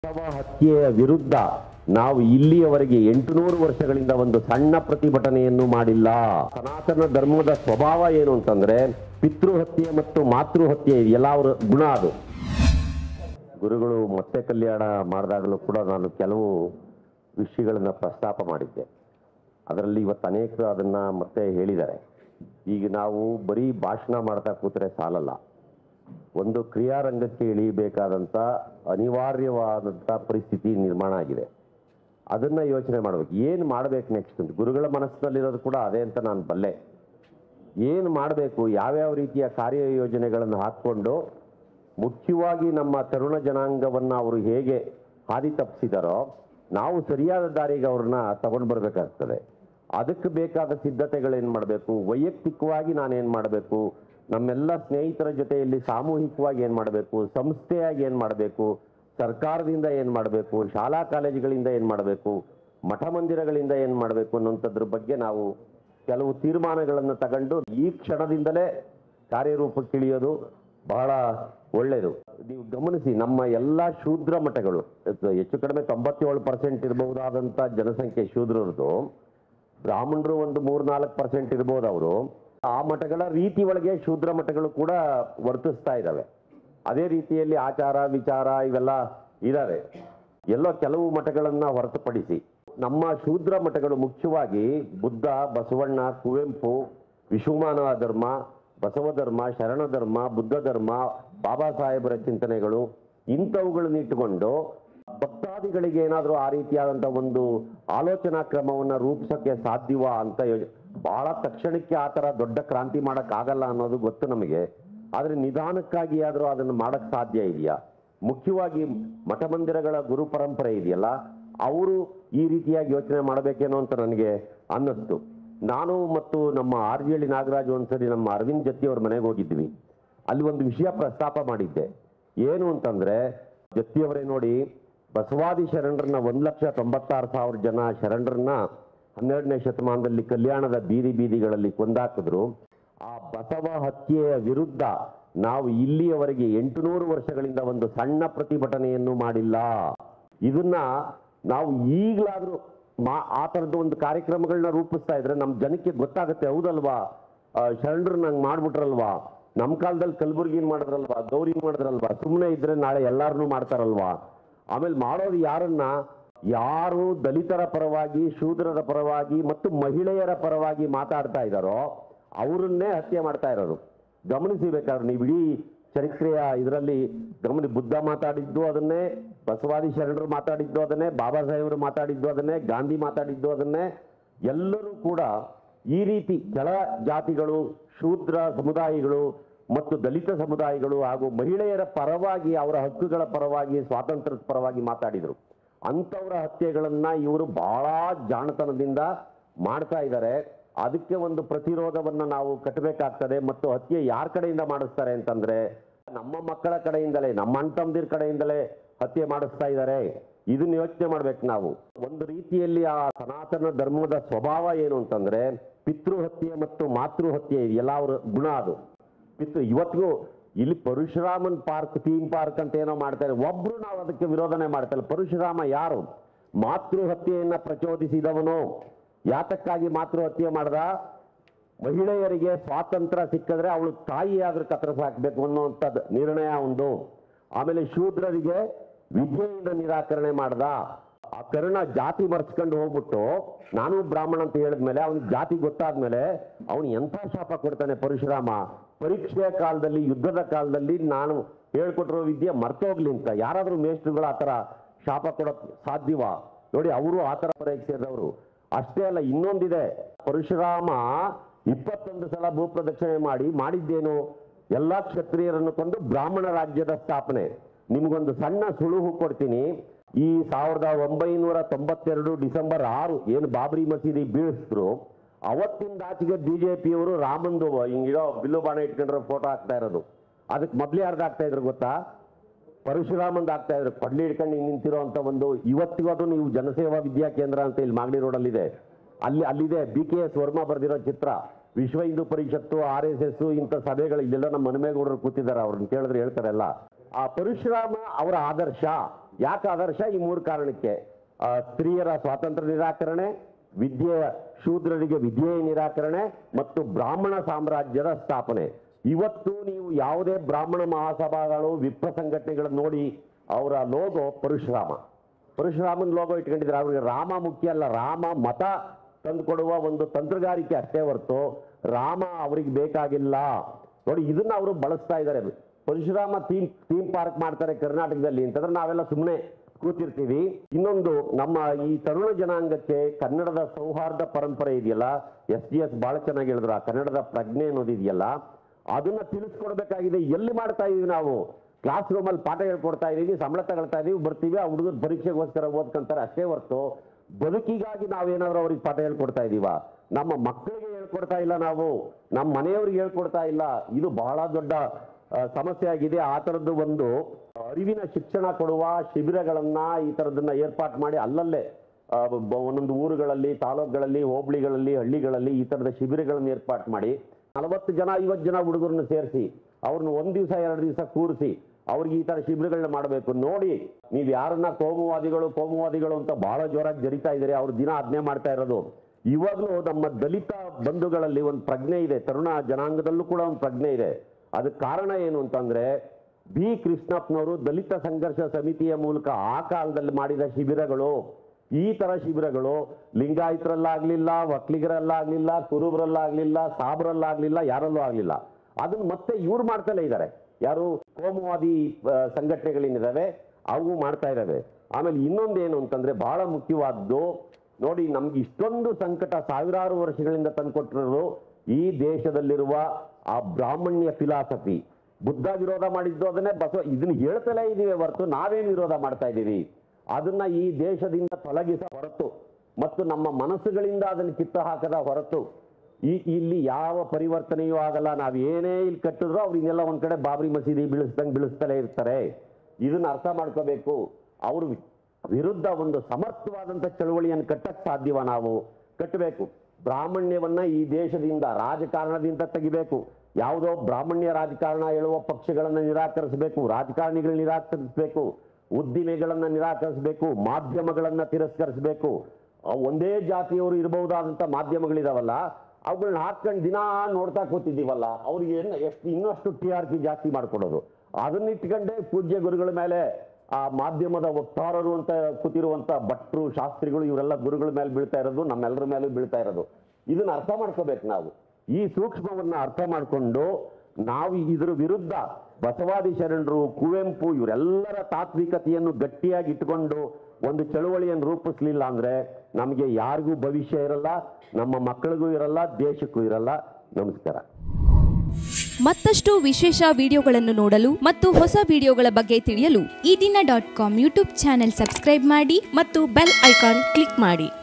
ಬಸವ ಹತ್ಯೆಯ ವಿರುದ್ಧ ನಾವು ಇಲ್ಲಿಯವರೆಗೆ ಎಂಟುನೂರು ವರ್ಷಗಳಿಂದ ಒಂದು ಸಣ್ಣ ಪ್ರತಿಭಟನೆಯನ್ನು ಮಾಡಿಲ್ಲ ಸನಾತನ ಧರ್ಮದ ಸ್ವಭಾವ ಏನು ಅಂತಂದ್ರೆ ಪಿತೃ ಹತ್ಯೆ ಮತ್ತು ಮಾತೃ ಹತ್ಯೆ ಎಲ್ಲ ಅವರ ಗುಣ ಅದು ಗುರುಗಳು ಮತ್ತೆ ಕಲ್ಯಾಣ ಮಾಡಿದಾಗಲೂ ಕೂಡ ನಾನು ಕೆಲವು ವಿಷಯಗಳನ್ನ ಪ್ರಸ್ತಾಪ ಮಾಡಿದ್ದೆ ಅದರಲ್ಲಿ ಇವತ್ತು ಅನೇಕರು ಅದನ್ನ ಮತ್ತೆ ಹೇಳಿದ್ದಾರೆ ಈಗ ನಾವು ಬರೀ ಭಾಷಣ ಮಾಡ್ತಾ ಕೂತ್ರೆ ಸಾಲಲ್ಲ ಒಂದು ಕ್ರಿಯಾರಂಗಕ್ಕೆ ಇಳಿಯಬೇಕಾದಂಥ ಅನಿವಾರ್ಯವಾದಂಥ ಪರಿಸ್ಥಿತಿ ನಿರ್ಮಾಣ ಆಗಿದೆ ಅದನ್ನ ಯೋಚನೆ ಮಾಡ್ಬೇಕು ಏನು ಮಾಡ್ಬೇಕು ನೆಕ್ಸ್ಟ್ ಅಂತ ಗುರುಗಳ ಮನಸ್ಸಿನಲ್ಲಿರೋದು ಕೂಡ ಅದೇ ಅಂತ ನಾನು ಬಲ್ಲೆ ಏನು ಮಾಡಬೇಕು ಯಾವ್ಯಾವ ರೀತಿಯ ಕಾರ್ಯಯೋಜನೆಗಳನ್ನು ಹಾಕ್ಕೊಂಡು ಮುಖ್ಯವಾಗಿ ನಮ್ಮ ತರುಣ ಜನಾಂಗವನ್ನು ಅವರು ಹೇಗೆ ಹಾದಿ ತಪ್ಪಿಸಿದಾರೋ ನಾವು ಸರಿಯಾದ ದಾರಿಗೆ ಅವ್ರನ್ನ ತಗೊಂಡು ಬರಬೇಕಾಗ್ತದೆ ಅದಕ್ಕೆ ಬೇಕಾದ ಸಿದ್ಧತೆಗಳೇನು ಮಾಡಬೇಕು ವೈಯಕ್ತಿಕವಾಗಿ ನಾನೇನು ಮಾಡಬೇಕು ನಮ್ಮೆಲ್ಲ ಸ್ನೇಹಿತರ ಜೊತೆಯಲ್ಲಿ ಸಾಮೂಹಿಕವಾಗಿ ಏನು ಮಾಡಬೇಕು ಸಂಸ್ಥೆಯಾಗಿ ಏನು ಮಾಡಬೇಕು ಸರ್ಕಾರದಿಂದ ಏನು ಮಾಡಬೇಕು ಶಾಲಾ ಕಾಲೇಜುಗಳಿಂದ ಏನು ಮಾಡಬೇಕು ಮಠ ಮಂದಿರಗಳಿಂದ ಏನು ಮಾಡಬೇಕು ಅನ್ನೋಂಥದ್ರ ಬಗ್ಗೆ ನಾವು ಕೆಲವು ತೀರ್ಮಾನಗಳನ್ನು ತಗೊಂಡು ಈ ಕ್ಷಣದಿಂದಲೇ ಕಾರ್ಯರೂಪಕ್ಕಿಳಿಯೋದು ಬಹಳ ಒಳ್ಳೆಯದು ನೀವು ಗಮನಿಸಿ ನಮ್ಮ ಎಲ್ಲ ಶೂದ್ರ ಮಠಗಳು ಹೆಚ್ಚು- ಹೆಚ್ಚು ಕಡಿಮೆ ತೊಂಬತ್ತೇಳು ಪರ್ಸೆಂಟ್ ಇರಬಹುದಾದಂಥ ಜನಸಂಖ್ಯೆ ಶೂದ್ರರದು ಬ್ರಾಹ್ಮಣರು ಒಂದು ಮೂರ್ನಾಲ್ಕು ಪರ್ಸೆಂಟ್ ಇರ್ಬೋದು ಅವರು ಆ ಮಠಗಳ ರೀತಿ ಒಳಗೆ ಶೂದ್ರ ಮಠಗಳು ಕೂಡ ವರ್ತಿಸ್ತಾ ಇದ್ದಾವೆ ಅದೇ ರೀತಿಯಲ್ಲಿ ಆಚಾರ ವಿಚಾರ ಇವೆಲ್ಲ ಇದಾವೆ ಎಲ್ಲೋ ಕೆಲವು ಮಠಗಳನ್ನ ಹೊರತುಪಡಿಸಿ ನಮ್ಮ ಶೂದ್ರ ಮಠಗಳು ಮುಖ್ಯವಾಗಿ ಬುದ್ಧ ಬಸವಣ್ಣ ಕುವೆಂಪು ವಿಶ್ವಮಾನವ ಧರ್ಮ ಬಸವ ಧರ್ಮ ಶರಣ ಧರ್ಮ ಬುದ್ಧ ಧರ್ಮ ಬಾಬಾ ಸಾಹೇಬರ ಚಿಂತನೆಗಳು ಇಂಥವುಗಳನ್ನ ಇಟ್ಟುಕೊಂಡು ಭಕ್ತಾದಿಗಳಿಗೆ ಏನಾದರೂ ಆ ರೀತಿಯಾದಂಥ ಒಂದು ಆಲೋಚನಾ ಕ್ರಮವನ್ನು ರೂಪಿಸೋಕ್ಕೆ ಸಾಧ್ಯವಾ ಅಂತ ಯೋಚ ಬಹಳ ತಕ್ಷಣಕ್ಕೆ ಆ ಥರ ದೊಡ್ಡ ಕ್ರಾಂತಿ ಮಾಡೋಕ್ಕಾಗಲ್ಲ ಅನ್ನೋದು ಗೊತ್ತು ನಮಗೆ ಆದರೆ ನಿಧಾನಕ್ಕಾಗಿ ಆದರೂ ಅದನ್ನು ಮಾಡಕ್ ಸಾಧ್ಯ ಇದೆಯಾ ಮುಖ್ಯವಾಗಿ ಮಠ ಮಂದಿರಗಳ ಗುರು ಪರಂಪರೆ ಇದೆಯಲ್ಲ ಅವರು ಈ ರೀತಿಯಾಗಿ ಯೋಚನೆ ಮಾಡಬೇಕೇನೋ ಅಂತ ನನಗೆ ಅನ್ನಿಸ್ತು ನಾನು ಮತ್ತು ನಮ್ಮ ಆರ್ ಜಿ ಹಳ್ಳಿ ನಾಗರಾಜ್ ಒಂದ್ಸರಿ ನಮ್ಮ ಅರವಿಂದ್ ಜತ್ತಿ ಅವ್ರ ಮನೆಗೆ ಹೋಗಿದ್ವಿ ಅಲ್ಲಿ ಒಂದು ವಿಷಯ ಪ್ರಸ್ತಾಪ ಮಾಡಿದ್ದೆ ಏನು ಅಂತಂದ್ರೆ ಜತ್ತಿಯವರೇ ನೋಡಿ ಬಸವಾದಿ ಶರಣರನ್ನ ಒಂದ್ ಲಕ್ಷ ತೊಂಬತ್ತಾರು ಸಾವಿರ ಜನ ಶರಣರನ್ನ ಹನ್ನೆರಡನೇ ಶತಮಾನದಲ್ಲಿ ಕಲ್ಯಾಣದ ಬೀದಿ ಬೀದಿಗಳಲ್ಲಿ ಕೊಂದಾಕಿದ್ರು ಆ ಬಸವ ಹತ್ಯೆಯ ವಿರುದ್ಧ ನಾವು ಇಲ್ಲಿಯವರೆಗೆ ಎಂಟುನೂರು ವರ್ಷಗಳಿಂದ ಒಂದು ಸಣ್ಣ ಪ್ರತಿಭಟನೆಯನ್ನು ಮಾಡಿಲ್ಲ ಇದನ್ನ ನಾವು ಈಗಲಾದ್ರೂ ಮಾ ಆ ಥರದ್ದು ಒಂದು ಕಾರ್ಯಕ್ರಮಗಳನ್ನ ರೂಪಿಸ್ತಾ ಇದ್ರೆ ನಮ್ಮ ಜನಕ್ಕೆ ಗೊತ್ತಾಗುತ್ತೆ ಹೌದಲ್ವಾ ಆ, ಶರಣರು ನಂಗೆ ಮಾಡ್ಬಿಟ್ರಲ್ವಾ ನಮ್ಮ ಕಾಲದಲ್ಲಿ ಕಲಬುರ್ಗಿನ್ ಮಾಡಿದ್ರಲ್ವಾ ಗೌರಿ ಮಾಡಿದ್ರಲ್ವಾ ಸುಮ್ಮನೆ ಇದ್ರೆ ನಾಳೆ ಎಲ್ಲಾರನ್ನೂ ಮಾಡ್ತಾರಲ್ವಾ ಆಮೇಲೆ ಮಾಡೋದು ಯಾರನ್ನ ಯಾರು ದಲಿತರ ಪರವಾಗಿ ಶೂದ್ರರ ಪರವಾಗಿ ಮತ್ತು ಮಹಿಳೆಯರ ಪರವಾಗಿ ಮಾತಾಡ್ತಾ ಇದ್ದಾರೋ ಅವರನ್ನೇ ಹತ್ಯೆ ಮಾಡ್ತಾ ಇರೋದು ಗಮನಿಸಿ ಬೇಕಾದ್ರೆ ನೀವು ಇಡೀ ಚರಿತ್ರೆಯ ಇದರಲ್ಲಿ ಗಮನಿ ಬುದ್ಧ ಮಾತಾಡಿದ್ದು ಅದನ್ನೇ ಬಸವಾದಿ ಶರಣರು ಮಾತಾಡಿದ್ದು ಅದನ್ನೇ ಬಾಬಾ ಸಾಹೇಬರು ಮಾತಾಡಿದ್ದು ಅದನ್ನೇ ಗಾಂಧಿ ಮಾತಾಡಿದ್ದು ಅದನ್ನೇ ಎಲ್ಲರೂ ಕೂಡ ಈ ರೀತಿ ಕೆಳ ಜಾತಿಗಳು ಶೂದ್ರ ಸಮುದಾಯಗಳು ಮತ್ತು ದಲಿತ ಸಮುದಾಯಗಳು ಹಾಗೂ ಮಹಿಳೆಯರ ಪರವಾಗಿ ಅವರ ಹಕ್ಕುಗಳ ಪರವಾಗಿ ಸ್ವಾತಂತ್ರ್ಯದ ಪರವಾಗಿ ಮಾತಾಡಿದರು ಅಂಥವರ ಹತ್ಯೆಗಳನ್ನ ಇವರು ಬಹಳ ಜಾಣತನದಿಂದ ಮಾಡ್ತಾ ಇದ್ದಾರೆ ಅದಕ್ಕೆ ಒಂದು ಪ್ರತಿರೋಧವನ್ನ ನಾವು ಕಟ್ಟಬೇಕಾಗ್ತದೆ ಮತ್ತು ಹತ್ಯೆ ಯಾರ ಕಡೆಯಿಂದ ಮಾಡಿಸ್ತಾರೆ ಅಂತಂದ್ರೆ ನಮ್ಮ ಮಕ್ಕಳ ಕಡೆಯಿಂದಲೇ ನಮ್ಮ ಅಣ್ಣ ತಮ್ಮದಿರ ಕಡೆಯಿಂದಲೇ ಹತ್ಯೆ ಮಾಡಿಸ್ತಾ ಇದ್ದಾರೆ ಇದನ್ನ ಯೋಚನೆ ಮಾಡ್ಬೇಕು ನಾವು ಒಂದು ರೀತಿಯಲ್ಲಿ ಆ ಸನಾತನ ಧರ್ಮದ ಸ್ವಭಾವ ಏನು ಅಂತಂದ್ರೆ ಪಿತೃ ಹತ್ಯೆ ಮತ್ತು ಮಾತೃ ಹತ್ಯೆ ಇದೆಯಲ್ಲ ಅವರ ಗುಣ ಅದು ಪಿತೃ ಇವತ್ತಿಗೂ ಇಲ್ಲಿ ಪರಶುರಾಮನ್ ಪಾರ್ಕ್ ಥೀಮ್ ಪಾರ್ಕ್ ಅಂತ ಏನೋ ಮಾಡ್ತಾರೆ ಒಬ್ರು ನಾವು ಅದಕ್ಕೆ ವಿರೋಧನೆ ಮಾಡ್ತಾರೆ ಪರಶುರಾಮ ಯಾರು ಮಾತೃ ಹತ್ಯೆಯನ್ನ ಪ್ರಚೋದಿಸಿದವನು ಯಾತಕ್ಕಾಗಿ ಮಾತೃ ಹತ್ಯೆ ಮಾಡ್ದ ಮಹಿಳೆಯರಿಗೆ ಸ್ವಾತಂತ್ರ್ಯ ಸಿಕ್ಕಿದ್ರೆ ಅವಳು ತಾಯಿಯಾದ್ರೂ ಕತ್ತರಿಸ ಹಾಕ್ಬೇಕು ಅನ್ನುವಂಥದ್ದು ನಿರ್ಣಯ ಒಂದು ಆಮೇಲೆ ಶೂದ್ರರಿಗೆ ವಿದ್ಯೆಯಿಂದ ನಿರಾಕರಣೆ ಮಾಡ್ದ ಆ ಕರ್ಣ ಜಾತಿ ಮರ್ಸ್ಕೊಂಡು ಹೋಗ್ಬಿಟ್ಟು ನಾನು ಬ್ರಾಹ್ಮಣ ಅಂತ ಹೇಳಿದ್ಮೇಲೆ ಅವನಿಗೆ ಜಾತಿ ಗೊತ್ತಾದ್ಮೇಲೆ ಅವನು ಎಂಥ ಶಾಪ ಕೊಡ್ತಾನೆ ಪರಶುರಾಮ ಪರೀಕ್ಷೆಯ ಕಾಲದಲ್ಲಿ ಯುದ್ಧದ ಕಾಲದಲ್ಲಿ ನಾನು ಹೇಳ್ಕೊಟ್ಟಿರೋ ವಿದ್ಯೆ ಮರ್ತೋಗ್ಲಿ ಅಂತ ಯಾರಾದ್ರೂ ಮೇಷ್ಟ್ರುಗಳು ಆ ಥರ ಶಾಪ ಕೊಡೋಕ್ ಸಾಧ್ಯವಾ ನೋಡಿ ಅವರು ಆ ಥರ ಪರೀಕ್ಷೆದವರು ಅಷ್ಟೇ ಅಲ್ಲ ಇನ್ನೊಂದಿದೆ ಪರಶುರಾಮ ಇಪ್ಪತ್ತೊಂದು ಸಲ ಭೂಪ್ರದಕ್ಷಿಣೆ ಮಾಡಿ ಮಾಡಿದ್ದೇನು ಎಲ್ಲಾ ಕ್ಷತ್ರಿಯರನ್ನು ಕೊಂದು ಬ್ರಾಹ್ಮಣ ರಾಜ್ಯದ ಸ್ಥಾಪನೆ ನಿಮ್ಗೊಂದು ಸಣ್ಣ ಸುಳುಹು ಕೊಡ್ತೀನಿ ಈ ಸಾವಿರದ ಒಂಬೈನೂರ ತೊಂಬತ್ತೆರಡು ಡಿಸೆಂಬರ್ ಆರು ಏನು ಬಾಬ್ರಿ ಮಸೀದಿ ಬೀಳಿಸಿದ್ರು ಅವತ್ತಿಂದ ಆಚೆಗೆ ಬಿಜೆಪಿಯವರು ರಾಮಂದು ಹಿಂಗಿರೋ ಬಿಲ್ಲು ಬಾಣ ಇಟ್ಕೊಂಡಿರೋ ಫೋಟೋ ಹಾಕ್ತಾ ಇರೋದು ಅದಕ್ಕೆ ಮೊದ್ಲೇ ಯಾರ್ದು ಹಾಕ್ತಾ ಇದ್ರು ಗೊತ್ತಾ ಪರಶುರಾಮಂದ್ ಆಗ್ತಾ ಇದ್ರು ಕೊಡ್ಲಿ ಹಿಡ್ಕೊಂಡು ಹಿಂಗ್ ನಿಂತಿರೋ ಅಂತ ಒಂದು ಇವತ್ತಿಗೂ ಅದು ನೀವು ಜನಸೇವಾ ವಿದ್ಯಾ ಕೇಂದ್ರ ಅಂತ ಇಲ್ಲಿ ಮಾಗಡಿ ರೋಡಲ್ಲಿದೆ ಅಲ್ಲಿ ಅಲ್ಲಿದೆ ಬಿ ಕೆ ಎಸ್ ವರ್ಮಾ ಬರೆದಿರೋ ಚಿತ್ರ ವಿಶ್ವ ಹಿಂದೂ ಪರಿಷತ್ತು ಆರ್ ಎಸ್ ಎಸ್ ಇಂಥ ಸಭೆಗಳು ಇಲ್ಲೆಲ್ಲ ನಮ್ಮ ಮನಮೇಗೌಡರು ಕೂತಿದ್ದಾರೆ ಅವ್ರನ್ನ ಕೇಳಿದ್ರೆ ಹೇಳ್ತಾರಲ್ಲ ಆ ಪರಶುರಾಮ ಅವರ ಆದರ್ಶ ಯಾಕೆ ಆದರ್ಶ ಈ ಮೂರು ಕಾರಣಕ್ಕೆ ಆ, ಸ್ತ್ರೀಯರ ಸ್ವಾತಂತ್ರ್ಯ ನಿರಾಕರಣೆ ವಿದ್ಯೆ ಶೂದ್ರರಿಗೆ ವಿದ್ಯೆಯ ನಿರಾಕರಣೆ ಮತ್ತು ಬ್ರಾಹ್ಮಣ ಸಾಮ್ರಾಜ್ಯದ ಸ್ಥಾಪನೆ ಇವತ್ತು ನೀವು ಯಾವುದೇ ಬ್ರಾಹ್ಮಣ ಮಹಾಸಭಾಗಳು ವಿಪ್ರ ಸಂಘಟನೆಗಳನ್ನು ನೋಡಿ ಅವರ ಲೋಗೋ ಪರಶುರಾಮ ಪರಶುರಾಮನ್ ಲೋಗೋ ಇಟ್ಕೊಂಡಿದ್ರೆ ಅವ್ರಿಗೆ ರಾಮ ಮುಖ್ಯ ಅಲ್ಲ ರಾಮ ಮತ ತಂದುಕೊಡುವ ಒಂದು ತಂತ್ರಗಾರಿಕೆ ಅಷ್ಟೇ ಹೊರತು ರಾಮ ಅವ್ರಿಗೆ ಬೇಕಾಗಿಲ್ಲ ನೋಡಿ ಇದನ್ನ ಅವರು ಬಳಸ್ತಾ ಇದ್ದಾರೆ ಪರಶುರಾಮ ಥೀಮ್ ಥೀಮ್ ಪಾರ್ಕ್ ಮಾಡ್ತಾರೆ ಕರ್ನಾಟಕದಲ್ಲಿ ಅಂತಂದ್ರೆ ನಾವೆಲ್ಲ ಸುಮ್ಮನೆ ಕೂತಿರ್ತೀವಿ ಇನ್ನೊಂದು ನಮ್ಮ ಈ ತರುಣ ಜನಾಂಗಕ್ಕೆ ಕನ್ನಡದ ಸೌಹಾರ್ದ ಪರಂಪರೆ ಇದೆಯಲ್ಲ ಎಸ್ ಡಿ ಎಸ್ ಬಹಳ ಚೆನ್ನಾಗಿ ಹೇಳಿದ್ರು ಆ ಕನ್ನಡದ ಪ್ರಜ್ಞೆ ಅನ್ನೋದು ಇದೆಯಲ್ಲ ಅದನ್ನ ತಿಳಿಸ್ಕೊಡ್ಬೇಕಾಗಿದೆ ಎಲ್ಲಿ ಮಾಡ್ತಾ ಇದೀವಿ ನಾವು ಕ್ಲಾಸ್ ರೂಮಲ್ಲಿ ಪಾಠ ಹೇಳ್ಕೊಡ್ತಾ ಇದೀವಿ ಸಂಬಳ ತಗೊಳ್ತಾ ಇದೀವಿ ಬರ್ತೀವಿ ಆ ಹುಡುಗರು ಪರೀಕ್ಷೆಗೋಸ್ಕರ ಓದ್ಕೊಂತಾರೆ ಅಷ್ಟೇ ಹೊರತು ಬದುಕಿಗಾಗಿ ನಾವೇನಾದ್ರೂ ಅವ್ರಿಗೆ ಪಾಠ ಹೇಳ್ಕೊಡ್ತಾ ಇದೀವ ನಮ್ಮ ಮಕ್ಕಳಿಗೆ ಹೇಳ್ಕೊಡ್ತಾ ಇಲ್ಲ ನಾವು ನಮ್ಮ ಮನೆಯವ್ರಿಗೆ ಹೇಳ್ಕೊಡ್ತಾ ಇಲ್ಲ ಇದು ಬಹಳ ದೊಡ್ಡ ಆ, ಸಮಸ್ಯೆ ಆಗಿದೆ ಆ ಥರದ್ದು ಒಂದು ಅರಿವಿನ ಶಿಕ್ಷಣ ಕೊಡುವ ಶಿಬಿರಗಳನ್ನ ಈ ಥರದನ್ನ ಏರ್ಪಾಟ್ ಮಾಡಿ ಅಲ್ಲಲ್ಲೇ ಆ, ಬ- ಒಂದೊಂದು ಊರುಗಳಲ್ಲಿ ತಾಲೂಕುಗಳಲ್ಲಿ ಹೋಬಳಿಗಳಲ್ಲಿ ಹಳ್ಳಿಗಳಲ್ಲಿ ಈ ಥರದ ಶಿಬಿರಗಳನ್ನು ಏರ್ಪಾಟ್ ಮಾಡಿ ನಲವತ್ತು ಜನ ಐವತ್ತು ಜನ ಹುಡುಗರನ್ನ ಸೇರಿಸಿ ಅವ್ರನ್ನ ಒಂದ್ ದಿವಸ ಎರಡು ದಿವಸ ಕೂರಿಸಿ ಅವ್ರಿಗೆ ಈ ತರ ಶಿಬಿರಗಳನ್ನ ಮಾಡಬೇಕು ನೋಡಿ ನೀವು ಯಾರನ್ನ ಕೋಮುವಾದಿಗಳು ಕೋಮುವಾದಿಗಳು ಅಂತ ಬಹಳ ಜೋರಾಗಿ ಜರಿತಾ ಇದ್ದಾರೆ ಅವ್ರು ದಿನ ಅದನ್ನೇ ಮಾಡ್ತಾ ಇರೋದು ಇವಾಗಲೂ ನಮ್ಮ ದಲಿತ ಬಂಧುಗಳಲ್ಲಿ ಒಂದು ಪ್ರಜ್ಞೆ ಇದೆ ತರುಣ ಜನಾಂಗದಲ್ಲೂ ಕೂಡ ಒಂದು ಪ್ರಜ್ಞೆ ಇದೆ ಅದಕ್ಕೆ ಕಾರಣ ಏನು ಅಂತಂದ್ರೆ ಬಿ ಕೃಷ್ಣಪ್ಪನವರು ದಲಿತ ಸಂಘರ್ಷ ಸಮಿತಿಯ ಮೂಲಕ ಆ ಕಾಲದಲ್ಲಿ ಮಾಡಿದ ಶಿಬಿರಗಳು ಈ ತರ ಶಿಬಿರಗಳು ಲಿಂಗಾಯತರಲ್ಲಾಗ್ಲಿಲ್ಲ ಒಕ್ಕಲಿಗರಲ್ಲಾಗ್ಲಿಲ್ಲ ಕುರುಬರಲ್ಲಾಗ್ಲಿಲ್ಲ ಸಾಬ್ರಲ್ಲಾಗ್ಲಿಲ್ಲ ಯಾರಲ್ಲೂ ಆಗ್ಲಿಲ್ಲ ಅದನ್ನ ಮತ್ತೆ ಇವ್ರು ಮಾಡ್ತಲೇ ಇದ್ದಾರೆ ಯಾರು ಕೋಮುವಾದಿ ಆ, ಸಂಘಟನೆಗಳೇನಿದಾವೆ ಅವು ಮಾಡ್ತಾ ಇದ್ದಾವೆ ಆಮೇಲೆ ಇನ್ನೊಂದೇನು ಅಂತಂದ್ರೆ ಬಹಳ ಮುಖ್ಯವಾದ್ದು ನೋಡಿ ನಮ್ಗೆ ಇಷ್ಟೊಂದು ಸಂಕಟ ಸಾವಿರಾರು ವರ್ಷಗಳಿಂದ ತಂದುಕೊಟ್ಟಿರೋದು ಈ ದೇಶದಲ್ಲಿರುವ ಆ ಬ್ರಾಹ್ಮಣ್ಯ ಫಿಲಾಸಫಿ ಬುದ್ಧ ವಿರೋಧ ಮಾಡಿದ್ದು ಅದನ್ನೇ ಬಸವ ಇದನ್ನ ಹೇಳ್ತಲೇ ಇದೀವಿ ಹೊರತು ನಾವೇನು ವಿರೋಧ ಮಾಡ್ತಾ ಇದ್ದೀವಿ ಅದನ್ನ ಈ ದೇಶದಿಂದ ತೊಲಗಿಸ ಹೊರತು ಮತ್ತು ನಮ್ಮ ಮನಸ್ಸುಗಳಿಂದ ಅದನ್ನು ಕಿತ್ತು ಹಾಕದ ಹೊರತು ಈ ಇಲ್ಲಿ ಯಾವ ಪರಿವರ್ತನೆಯೂ ಆಗಲ್ಲ ನಾವು ಏನೇ ಇಲ್ಲಿ ಕಟ್ಟಿದ್ರು ಅವ್ರು ಇನ್ನೆಲ್ಲ ಒಂದ್ ಕಡೆ ಬಾಬರಿ ಮಸೀದಿ ಬೀಳಿಸ್ದಂಗೆ ಬೀಳಿಸ್ತಲೇ ಇರ್ತಾರೆ ಇದನ್ನ ಅರ್ಥ ಮಾಡ್ಕೋಬೇಕು ಅವ್ರ ವಿರುದ್ಧ ಒಂದು ಸಮರ್ಥವಾದಂಥ ಚಳವಳಿಯನ್ನು ಕಟ್ಟಕ್ಕೆ ಸಾಧ್ಯವ ನಾವು ಕಟ್ಟಬೇಕು ಬ್ರಾಹ್ಮಣ್ಯವನ್ನ ಈ ದೇಶದಿಂದ ರಾಜಕಾರಣದಿಂದ ತೆಗಿಬೇಕು ಯಾವುದೋ ಬ್ರಾಹ್ಮಣ್ಯ ರಾಜಕಾರಣ ಹೇಳುವ ಪಕ್ಷಗಳನ್ನ ನಿರಾಕರಿಸಬೇಕು ರಾಜಕಾರಣಿಗಳನ್ನ ನಿರಾಕರಿಸಬೇಕು ಉದ್ದಿಮೆಗಳನ್ನ ನಿರಾಕರಿಸಬೇಕು ಮಾಧ್ಯಮಗಳನ್ನ ತಿರಸ್ಕರಿಸಬೇಕು ಆ ಒಂದೇ ಜಾತಿಯವರು ಇರಬಹುದಾದಂಥ ಮಾಧ್ಯಮಗಳಿದಾವಲ್ಲ ಅವುಗಳನ್ನ ಹಾಕೊಂಡು ದಿನಾ ನೋಡ್ತಾ ಕೂತಿದ್ದೀವಲ್ಲ ಅವ್ರಿಗೆ ಏನು ಎಷ್ಟು ಇನ್ನಷ್ಟು ಟಿ ಆರ್ ಪಿ ಜಾಸ್ತಿ ಮಾಡ್ಕೊಡೋದು ಅದನ್ನ ಇಟ್ಕೊಂಡೇ ಪೂಜ್ಯ ಗುರುಗಳ ಮೇಲೆ ಆ ಮಾಧ್ಯಮದ ವಕ್ತಾರರು ಅಂತ ಕೂತಿರುವಂತ ಭಟ್ರು ಶಾಸ್ತ್ರಿಗಳು ಇವರೆಲ್ಲ ಗುರುಗಳ ಮೇಲೆ ಬೀಳ್ತಾ ಇರೋದು ನಮ್ಮೆಲ್ಲರ ಮೇಲೂ ಬೀಳ್ತಾ ಇರೋದು ಇದನ್ನ ಅರ್ಥ ಮಾಡ್ಕೋಬೇಕು ನಾವು ಈ ಸೂಕ್ಷ್ಮವನ್ನ ಅರ್ಥ ಮಾಡಿಕೊಂಡು ನಾವು ಇದ್ರ ವಿರುದ್ಧ ಬಸವಾದಿ ಶರಣರು ಕುವೆಂಪು ಇವರೆಲ್ಲರ ತಾತ್ವಿಕತೆಯನ್ನು ಗಟ್ಟಿಯಾಗಿ ಇಟ್ಕೊಂಡು ಒಂದು ಚಳುವಳಿಯನ್ನು ರೂಪಿಸ್ಲಿಲ್ಲ ಅಂದ್ರೆ ನಮಗೆ ಯಾರಿಗೂ ಭವಿಷ್ಯ ಇರಲ್ಲ ನಮ್ಮ ಮಕ್ಕಳಿಗೂ ಇರಲ್ಲ ದೇಶಕ್ಕೂ ಇರಲ್ಲ ನಮಸ್ಕಾರ ಮತ್ತಷ್ಟು ವಿಶೇಷ ವಿಡಿಯೋಗಳನ್ನು ನೋಡಲು ಮತ್ತು ಹೊಸ ವಿಡಿಯೋಗಳ ಬಗ್ಗೆ ತಿಳಿಯಲು ಈ ದಿನ dot com YouTube channel subscribe ಮಾಡಿ ಮತ್ತು ಬೆಲ್ ಐಕಾನ್ ಕ್ಲಿಕ್ ಮಾಡಿ